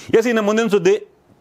S ಇನ್ನು ಮುಂದಿನ ಸುದ್ದಿ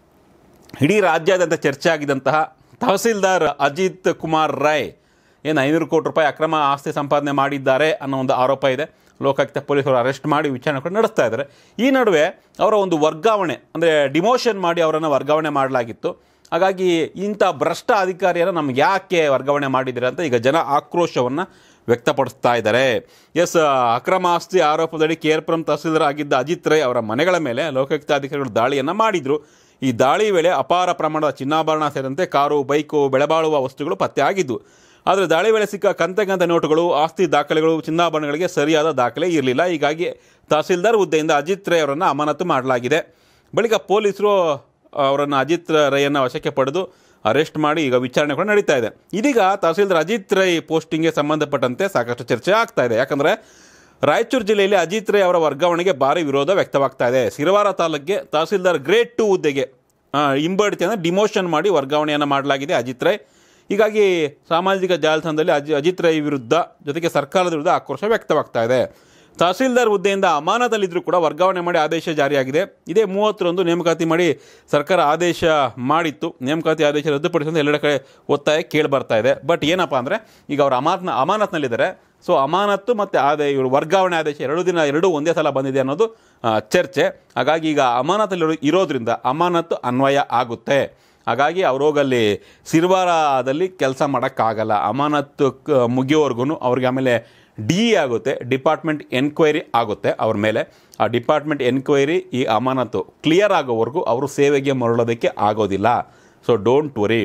ಇಡೀ ರಾಜ್ಯಾದ್ಯಂತ ಚರ್ಚೆ ಆಗಿದ್ದಂತಹ ತಹಸೀಲ್ದಾರ್ ಅಜಿತ್ ಕುಮಾರ್ ರಾಯ್ ಏನು ಐನೂರು ಕೋಟಿ ರೂಪಾಯಿ ಅಕ್ರಮ ಆಸ್ತಿ ಸಂಪಾದನೆ ಮಾಡಿದ್ದಾರೆ ಅನ್ನೋ ಒಂದು ಆರೋಪ ಇದೆ ಲೋಕಾಯುಕ್ತ ಪೊಲೀಸರು ಅರೆಸ್ಟ್ ಮಾಡಿ ವಿಚಾರಣೆ ಕೂಡ ನಡೆಸ್ತಾ ಇದ್ದಾರೆ ಈ ನಡುವೆ ಅವರ ಒಂದು ವರ್ಗಾವಣೆ ಅಂದರೆ ಡಿಮೋಷನ್ ಮಾಡಿ ಅವರನ್ನು ವರ್ಗಾವಣೆ ಮಾಡಲಾಗಿತ್ತು ಹಾಗಾಗಿ ಇಂಥ ಭ್ರಷ್ಟ ಅಧಿಕಾರಿಯನ್ನು ನಮ್ಗೆ ಯಾಕೆ ವರ್ಗಾವಣೆ ಮಾಡಿದ್ದೀರಾ ಅಂತ ಈಗ ಜನ ಆಕ್ರೋಶವನ್ನು ವ್ಯಕ್ತಪಡಿಸ್ತಾ ಇದ್ದಾರೆ ಎಸ್ ಅಕ್ರಮ ಆಸ್ತಿ ಆರೋಪದಡಿ ಕೇರ್ಪುರಂ ತಹಸೀಲ್ದಾರ್ ಆಗಿದ್ದ ಅಜಿತ್ ರೈ ಅವರ ಮನೆಗಳ ಮೇಲೆ ಲೋಕಾಯುಕ್ತ ಅಧಿಕಾರಿಗಳು ದಾಳಿಯನ್ನು ಮಾಡಿದರು ಈ ದಾಳಿ ವೇಳೆ ಅಪಾರ ಪ್ರಮಾಣದ ಚಿನ್ನಾಭರಣ ಸೇರಿದಂತೆ ಕಾರು ಬೈಕು ಬೆಳೆಬಾಳುವ ವಸ್ತುಗಳು ಪತ್ತೆಯಾಗಿದ್ದು ಆದರೆ ದಾಳಿ ವೇಳೆ ಸಿಕ್ಕ ಕಂತೆ ಕಂತೆ ನೋಟುಗಳು ಆಸ್ತಿ ದಾಖಲೆಗಳು ಚಿನ್ನಾಭರಣಗಳಿಗೆ ಸರಿಯಾದ ದಾಖಲೆ ಇರಲಿಲ್ಲ ಹೀಗಾಗಿ ತಹಸೀಲ್ದಾರ್ ಹುದ್ದೆಯಿಂದ ಅಜಿತ್ ರೈ ಅವರನ್ನು ಅಮಾನತು ಮಾಡಲಾಗಿದೆ ಬಳಿಕ ಪೊಲೀಸರು ಅವರನ್ನು ಅಜಿತ್ ರೈಯನ್ನು ವಶಕ್ಕೆ ಪಡೆದು ಅರೆಸ್ಟ್ ಮಾಡಿ ಈಗ ವಿಚಾರಣೆ ಕೂಡ ನಡೀತಾ ಇದೆ ಇದೀಗ ತಹಸೀಲ್ದಾರ್ ಅಜಿತ್ ರೈ ಪೋಸ್ಟಿಂಗ್ಗೆ ಸಂಬಂಧಪಟ್ಟಂತೆ ಸಾಕಷ್ಟು ಚರ್ಚೆ ಆಗ್ತಾ ಇದೆ ಯಾಕಂದರೆ ರಾಯಚೂರು ಜಿಲ್ಲೆಯಲ್ಲಿ ಅಜಿತ್ ರೈ ಅವರ ವರ್ಗಾವಣೆಗೆ ಭಾರಿ ವಿರೋಧ ವ್ಯಕ್ತವಾಗ್ತಾ ಇದೆ ಸಿರವಾರ ತಾಲೂಕಿಗೆ ತಹಸೀಲ್ದಾರ್ ಗ್ರೇಡ್ ಟು ಹುದ್ದೆಗೆ ಆ, ಹಿಂಬಡ್ತಿಯನ್ನು ಡಿಮೋಷನ್ ಮಾಡಿ ವರ್ಗಾವಣೆಯನ್ನು ಮಾಡಲಾಗಿದೆ ಅಜಿತ್ ರೈ ಹೀಗಾಗಿ ಸಾಮಾಜಿಕ ಜಾಲತಾಣದಲ್ಲಿ ಅಜಿ ಅಜಿತ್ ರೈ ವಿರುದ್ಧ ಜೊತೆಗೆ ಸರ್ಕಾರದ ವಿರುದ್ಧ ಆಕ್ರೋಶ ವ್ಯಕ್ತವಾಗ್ತಾ ಇದೆ ತಹಸೀಲ್ದಾರ್ ಹುದ್ದೆಯಿಂದ ಅಮಾನತಲ್ಲಿದ್ದರೂ ಕೂಡ ವರ್ಗಾವಣೆ ಮಾಡಿ ಆದೇಶ ಜಾರಿಯಾಗಿದೆ ಇದೇ ಮೂವತ್ತರಂದು ನೇಮಕಾತಿ ಮಾಡಿ ಸರ್ಕಾರ ಆದೇಶ ಮಾಡಿತ್ತು ನೇಮಕಾತಿ ಆದೇಶ ರದ್ದುಪಡಿಸುವಂತೆ ಎಲ್ಲೆಡೆ ಕಡೆ ಒತ್ತಾಯ ಕೇಳಿ ಬರ್ತಾ ಇದೆ ಬಟ್ ಏನಪ್ಪ ಅಂದರೆ ಈಗ ಅವರು ಅಮಾನ ಅಮಾನತ್ನಲ್ಲಿದ್ದಾರೆ ಸೊ ಅಮಾನತ್ತು ಮತ್ತು ಆದೇ ಇವರು ವರ್ಗಾವಣೆ ಆದೇಶ ಎರಡು ದಿನ ಎರಡೂ ಒಂದೇ ಸಲ ಬಂದಿದೆ ಅನ್ನೋದು ಆ, ಚರ್ಚೆ ಹಾಗಾಗಿ ಈಗ ಅಮಾನತಲ್ಲಿ ಇರೋದ್ರಿಂದ ಅಮಾನತ್ತು ಅನ್ವಯ ಆಗುತ್ತೆ ಹಾಗಾಗಿ ಅವ್ರು ಹೋಗಲ್ಲಿ ಸಿರ್ವಾರದಲ್ಲಿ ಕೆಲಸ ಮಾಡೋಕ್ಕಾಗಲ್ಲ ಅಮಾನತ್ತು ಕ- ಮುಗಿಯೋವರೆಗೂ ಅವ್ರಿಗೆ ಆಮೇಲೆ ಡಿ ಆಗುತ್ತೆ ಡಿಪಾರ್ಟ್ಮೆಂಟ್ ಎನ್ಕ್ವೈರಿ ಆಗುತ್ತೆ ಅವ್ರ ಮೇಲೆ ಆ ಡಿಪಾರ್ಟ್ಮೆಂಟ್ ಎನ್ಕ್ವೈರಿ ಈ ಅಮಾನತು ಕ್ಲಿಯರ್ ಆಗೋವರೆಗೂ ಅವರು ಸೇವೆಗೆ ಮರಳೋದಕ್ಕೆ ಆಗೋದಿಲ್ಲ ಸೊ ಡೋಂಟ್ ವರಿ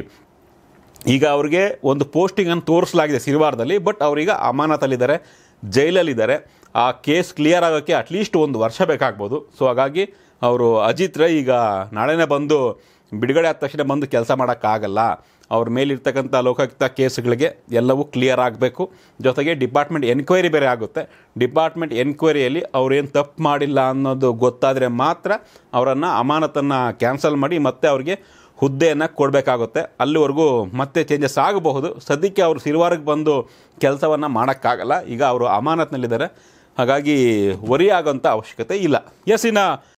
ಈಗ ಅವ್ರಿಗೆ ಒಂದು ಪೋಸ್ಟಿಂಗನ್ನು ತೋರಿಸಲಾಗಿದೆ ಸಿರಿವಾರದಲ್ಲಿ ಬಟ್ ಅವರೀಗ ಅಮಾನತಲ್ಲಿದ್ದಾರೆ ಜೈಲಲ್ಲಿದ್ದಾರೆ ಆ ಕೇಸ್ ಕ್ಲಿಯರ್ ಆಗೋಕ್ಕೆ ಅಟ್ಲೀಸ್ಟ್ ಒಂದು ವರ್ಷ ಬೇಕಾಗ್ಬೋದು ಸೊ ಹಾಗಾಗಿ ಅವರು ಅಜಿತ್ ರೈ ಈಗ ನಾಳೆನೇ ಬಂದು ಬಿಡುಗಡೆ ಆದ ತಕ್ಷಣ ಬಂದು ಕೆಲಸ ಮಾಡೋಕ್ಕಾಗಲ್ಲ ಅವ್ರ ಮೇಲಿರ್ತಕ್ಕಂಥ ಲೋಕಾಯುಕ್ತ ಕೇಸ್ಗಳಿಗೆ ಎಲ್ಲವೂ ಕ್ಲಿಯರ್ ಆಗಬೇಕು ಜೊತೆಗೆ ಡಿಪಾರ್ಟ್ಮೆಂಟ್ ಎನ್ಕ್ವೈರಿ ಬೇರೆ ಆಗುತ್ತೆ ಡಿಪಾರ್ಟ್ಮೆಂಟ್ ಎನ್ಕ್ವೈರಿಯಲ್ಲಿ ಅವ್ರೇನು ತಪ್ಪು ಮಾಡಿಲ್ಲ ಅನ್ನೋದು ಗೊತ್ತಾದರೆ ಮಾತ್ರ ಅವರನ್ನು ಅಮಾನತನ್ನು ಕ್ಯಾನ್ಸಲ್ ಮಾಡಿ ಮತ್ತೆ ಅವ್ರಿಗೆ ಹುದ್ದೆಯನ್ನು ಕೊಡಬೇಕಾಗುತ್ತೆ ಅಲ್ಲಿವರೆಗೂ ಮತ್ತೆ ಚೇಂಜಸ್ ಆಗಬಹುದು ಸದ್ಯಕ್ಕೆ ಅವರು ಸಿರಿವಾರಕ್ಕೆ ಬಂದು ಕೆಲಸವನ್ನು ಮಾಡೋಕ್ಕಾಗಲ್ಲ ಈಗ ಅವರು ಅಮಾನತ್ನಲ್ಲಿದ್ದಾರೆ ಹಾಗಾಗಿ ವರಿ ಆಗೋಂಥ ಅವಶ್ಯಕತೆ ಇಲ್ಲ ಎಸ್ ಇನ್ನು